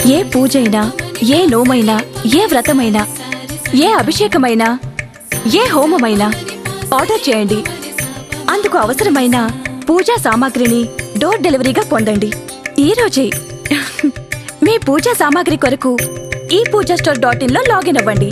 ఏ పూజైనా ఏ నోమైనా ఏ వ్రతమైనా ఏ అభిషేకమైనా ఏ హోమమైనా ఆర్డర్ చేయండి అందుకు అవసరమైన పూజా సామాగ్రిని డోర్ డెలివరీగా పొందండి ఈ రోజే మీ పూజా సామాగ్రి కొరకు ఈ పూజా స్టోర్ డాట్ ఇన్ లో లాగిన్ అవ్వండి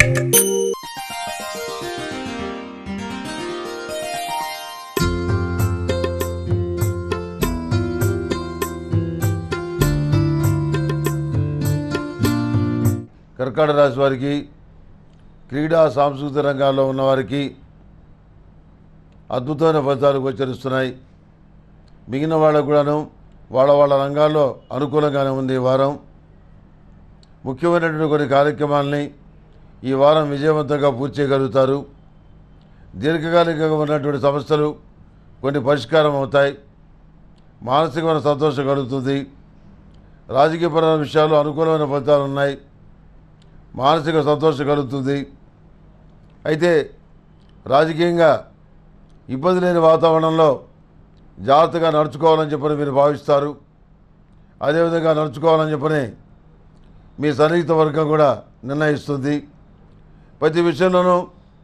కర్కాటక రాశి వారికి క్రీడా సాంస్కృతిక రంగాల్లో ఉన్నవారికి అద్భుతమైన ఫలితాలు గోచరిస్తున్నాయి మిగిలిన వాళ్ళకు కూడాను వాళ్ళ వాళ్ళ రంగాల్లో అనుకూలంగానే ఉంది ఈ వారం ముఖ్యమైనటువంటి కొన్ని కార్యక్రమాలని ఈ వారం విజయవంతంగా పూర్తి చేయగలుగుతారు దీర్ఘకాలికంగా ఉన్నటువంటి సమస్యలు కొన్ని పరిష్కారం అవుతాయి మానసికమైన సంతోషం కలుగుతుంది రాజకీయపరమైన విషయాలు అనుకూలమైన ఫలితాలు ఉన్నాయి మానసిక సంతోషం కలుగుతుంది అయితే రాజకీయంగా ఇబ్బంది లేని వాతావరణంలో జాగ్రత్తగా నడుచుకోవాలని చెప్పని మీరు భావిస్తారు అదేవిధంగా నడుచుకోవాలని చెప్పని మీ సన్నిహిత వర్గం కూడా నిర్ణయిస్తుంది ప్రతి విషయంలోనూ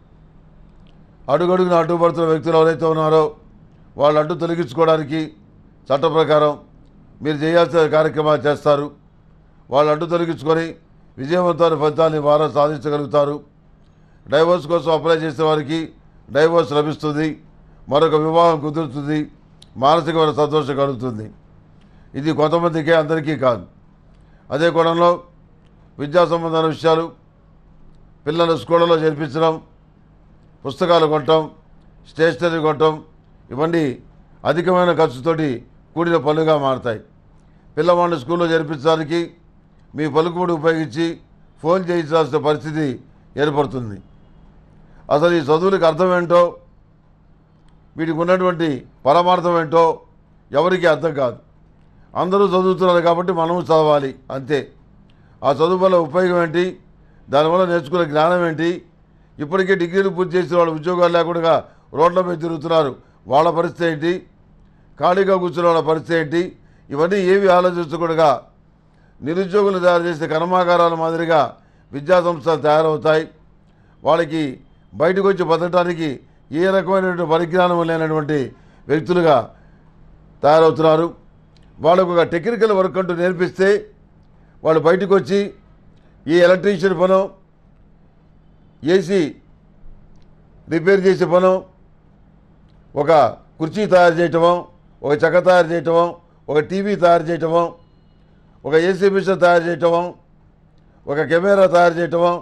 అడుగడుగున అడ్డుపడుతున్న వ్యక్తులు ఎవరైతే ఉన్నారో వాళ్ళు అడ్డు తొలగించుకోవడానికి చట్ట ప్రకారం మీరు చేయాల్సిన కార్యక్రమాలు చేస్తారు వాళ్ళు అడ్డు తొలగించుకొని విజయవంతమైన ఫలితాన్ని ఈ వారం సాధించగలుగుతారు డైవోర్స్ కోసం అప్లై చేసే వారికి డైవోర్స్ లభిస్తుంది మరొక వివాహం కుదురుతుంది మానసికమైన సంతోషం కలుగుతుంది ఇది కొంతమందికే అందరికీ కాదు అదే కోణంలో విద్యా సంబంధమైన విషయాలు పిల్లలు స్కూళ్ళలో చేర్పించడం పుస్తకాలు కొనటం స్టేషనరీ కొనటం ఇవన్నీ అధికమైన ఖర్చుతోటి కూడిన పనులుగా మారతాయి పిల్లవాడిని స్కూల్లో చేర్పించడానికి మీ పలుకుబడి ఉపయోగించి ఫోన్ చేయించాల్సిన పరిస్థితి ఏర్పడుతుంది అసలు ఈ చదువులకు అర్థం ఏంటో వీటికి ఉన్నటువంటి పరమార్థం ఏంటో ఎవరికీ అర్థం కాదు అందరూ చదువుతున్నారు కాబట్టి మనము చదవాలి అంతే ఆ చదువు వల్ల ఉపయోగం ఏంటి దానివల్ల నేర్చుకునే జ్ఞానం ఏంటి ఇప్పటికే డిగ్రీలు పూర్తి చేసిన వాళ్ళు ఉద్యోగాలు లేకుండా రోడ్ల మీద తిరుగుతున్నారు వాళ్ళ పరిస్థితి ఏంటి ఖాళీగా కూర్చున్న వాళ్ళ పరిస్థితి ఏంటి ఇవన్నీ ఏవి ఆలోచించకుండా నిరుద్యోగులు తయారు చేసే కర్మాగారాల మాదిరిగా విద్యా సంస్థలు తయారవుతాయి వాళ్ళకి బయటకు వచ్చి బతకడానికి ఏ రకమైనటువంటి పరిజ్ఞానం లేనటువంటి వ్యక్తులుగా తయారవుతున్నారు వాళ్ళకు ఒక టెక్నికల్ వర్క్ అంటూ నేర్పిస్తే వాళ్ళు బయటకు వచ్చి ఈ ఎలక్ట్రీషియన్ పనో ఏసీ రిపేర్ చేసే పనో ఒక కుర్చీ తయారు చేయటమో ఒక చెక్క తయారు చేయటమో ఒక టీవీ తయారు చేయటమో ఒక ఏసీ మిషన్ తయారు చేయటమో ఒక కెమెరా తయారు చేయటమో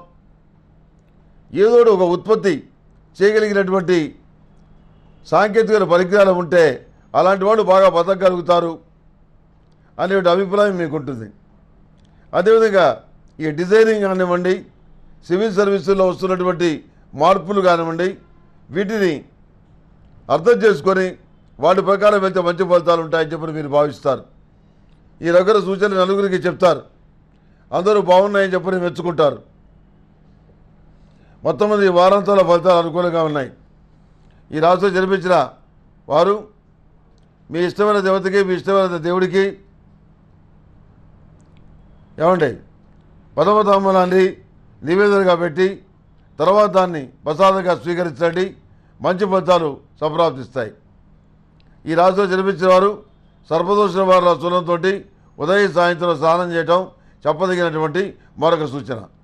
ఏదో ఒకటి ఒక ఉత్పత్తి చేయగలిగినటువంటి సాంకేతిక పరిజ్ఞానం ఉంటే అలాంటి వాళ్ళు బాగా బతకగలుగుతారు అనే అభిప్రాయం మీకు ఉంటుంది అదేవిధంగా ఈ డిజైనింగ్ కానివ్వండి సివిల్ సర్వీసుల్లో వస్తున్నటువంటి మార్పులు కానివ్వండి వీటిని అర్థం చేసుకొని వాటి ప్రకారం వెళ్తే మంచి ఫలితాలు ఉంటాయని చెప్పి మీరు భావిస్తారు ఈ రకర సూచనలు నలుగురికి చెప్తారు అందరూ బాగున్నాయని చెప్పని మెచ్చుకుంటారు మొత్తం మీద ఈ వారాంతంలో ఫలితాలు అనుకూలంగా ఉన్నాయి ఈ రాశిలో జన్మించిన వారు మీ ఇష్టమైన దేవతకి మీ ఇష్టమైన దేవుడికి ఏమండి పదవతాంబలాన్ని నివేదనగా పెట్టి తర్వాత దాన్ని ప్రసాదంగా స్వీకరించండి మంచి ఫలితాలు సంప్రాప్తిస్తాయి ఈ రాశిలో జన్మించిన వారు సర్పదోషణ వారిలో చూడంతో ఉదయం సాయంత్రం స్నానం చేయటం చెప్పదగినటువంటి మరొక సూచన